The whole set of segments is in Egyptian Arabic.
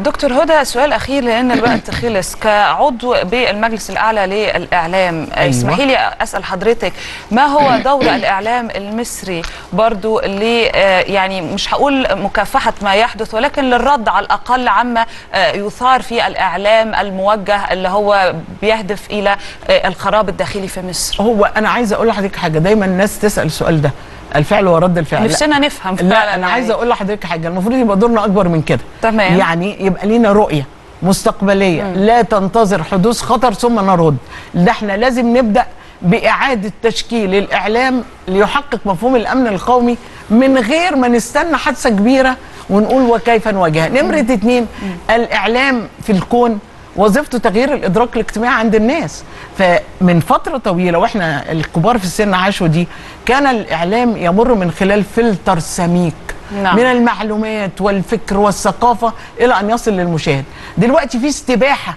دكتور هدى سؤال اخير لان الوقت خلص كعضو بالمجلس الاعلى للاعلام أيوة. اسمحي لي اسال حضرتك ما هو دور الاعلام المصري برضو اللي آه، يعني مش هقول مكافحه ما يحدث ولكن للرد على الاقل عما آه، يثار في الاعلام الموجه اللي هو بيهدف الى آه، الخراب الداخلي في مصر هو انا عايزه اقول لحضرتك حاجه دايما الناس تسال السؤال ده الفعل ورد الفعل لا. نفسنا نفهم فعلاً لا انا يعني. عايزه اقول لحضرتك حاجه المفروض يبقى دورنا اكبر من كده تمام. يعني يبقى لينا رؤيه مستقبليه لا تنتظر حدوث خطر ثم نرد ده احنا لازم نبدا باعاده تشكيل الاعلام ليحقق مفهوم الامن القومي من غير ما نستنى حادثه كبيره ونقول وكيف نواجهها نمره اتنين الاعلام في الكون وظيفته تغيير الادراك الاجتماعي عند الناس فمن فتره طويله واحنا الكبار في السن عاشوا دي كان الاعلام يمر من خلال فلتر سميك نعم. من المعلومات والفكر والثقافه الى ان يصل للمشاهد دلوقتي في استباحه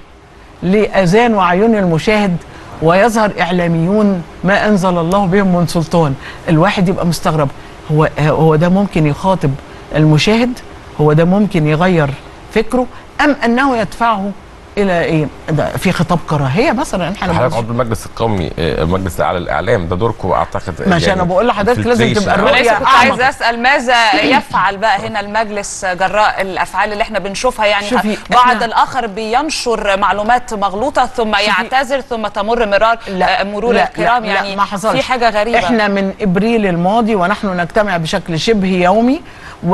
لاذان وعيون المشاهد ويظهر اعلاميون ما انزل الله بهم من سلطان الواحد يبقى مستغرب هو هو ده ممكن يخاطب المشاهد هو ده ممكن يغير فكره ام انه يدفعه الى ايه ده في خطاب كراهيه مثلا احنا حضرتك بنبص- عضو المجلس القومي آه، المجلس الاعلى للاعلام ده دوركم اعتقد ماشي، أنا بقول لحضرتك لازم تبقى انا الرؤية لسه كنت أعمق. عايزه اسال ماذا يفعل بقى هنا المجلس جراء الافعال اللي احنا بنشوفها يعني شوفي، بعض إحنا- الاخر بينشر معلومات مغلوطه ثم يعتذر ثم تمر مرار آه، مرور لا الكرام لا يعني لا ما حصلش في حاجه غريبه احنا من ابريل الماضي ونحن نجتمع بشكل شبه يومي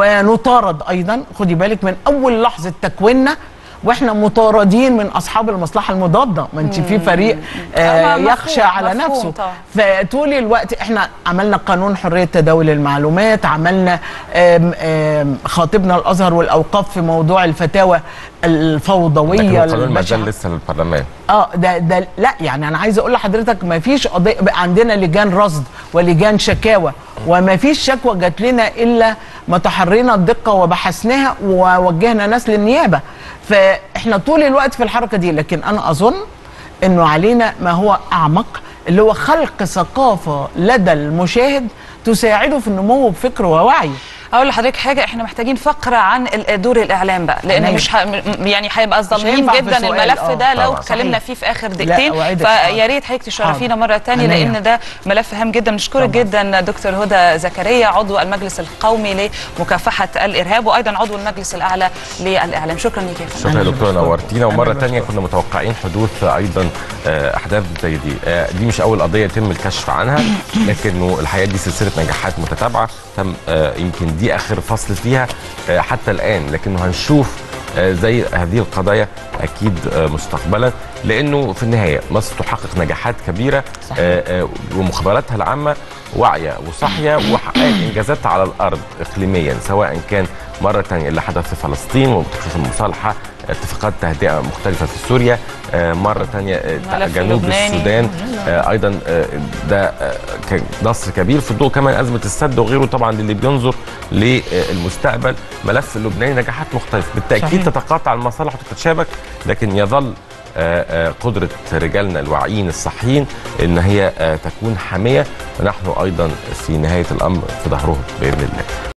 ونطارد ايضا خدي بالك من اول لحظه تكويننا واحنا مطاردين من اصحاب المصلحه المضاده ما انت في فريق آه طبعاً مفهوم، يخشى على مفهوم نفسه طبعاً. فطول الوقت احنا عملنا قانون حريه تداول المعلومات عملنا آم آم خاطبنا الازهر والاوقاف في موضوع الفتاوى الفوضويه لكن القانون ما البشعة. زال لسه للبرلمان اه ده ده لا يعني انا عايزه اقول لحضرتك ما فيش قضيه بقى عندنا لجان رصد ولجان شكاوى وما فيش شكوى جات لنا الا ما تحرينا الدقه وبحثناها ووجهنا ناس للنيابه فاحنا طول الوقت في الحركه دي لكن انا اظن انه علينا ما هو اعمق اللي هو خلق ثقافه لدى المشاهد تساعده في النمو بفكر ووعي اقول لحضرتك حاجه احنا محتاجين فقره عن ال- دور الاعلام بقى لان عينيا. مش ه... م- يعني هيبقى ظالمين هينفع في جدا سؤال، الملف آه، ده لو طبعاً. اتكلمنا صحيح. فيه في اخر دقيقتين أوعدك، فيا حاضر. ريت حضرتك تشرفينا حاضر. مره تانية عينيا. لان ده ملف هام جدا نشكرك طبعاً. جدا دكتور هدى زكريا عضو المجلس القومي لمكافحه الارهاب وايضا عضو المجلس الاعلى للاعلام شكرا ليك يا فندم شكرا يا أهلاً دكتور وسهلاً. نورتينا ومره أهلاً تانية وسهلاً. كنا متوقعين حدوث ايضا آه، احداث زي دي آه، دي مش اول قضيه يتم الكشف عنها لكنه الحقيقه دي سلسله نجاحات متتابعه تم آه، يمكن دي اخر فصل فيها آه، حتى الان لكنه هنشوف آه، زي هذه القضايا اكيد آه، مستقبلا لانه في النهايه مصر تحقق نجاحات كبيره صحيح. آه، آه، ومخابراتها العامه واعيه وصاحيه وحققت انجازات على الارض اقليميا سواء كان مره ثانيه اللي حدث في فلسطين وبخصوص المصالحه اتفاقات تهدئه مختلفه في سوريا آه، مره ثانيه ملف جنوب لبناني. السودان آه، ايضا آه، ده آه، كان نصر كبير في الضوء كمان ازمه السد وغيره طبعا للي بينظر للمستقبل ملف اللبناني نجاحات مختلفه بالتاكيد صحيح. تتقاطع المصالح وتتشابك لكن يظل آه، آه، قدرة رجالنا الواعيين الصحيين ان هي آه، تكون حامية ونحن ايضا في نهاية الامر في ظهرهم باذن الله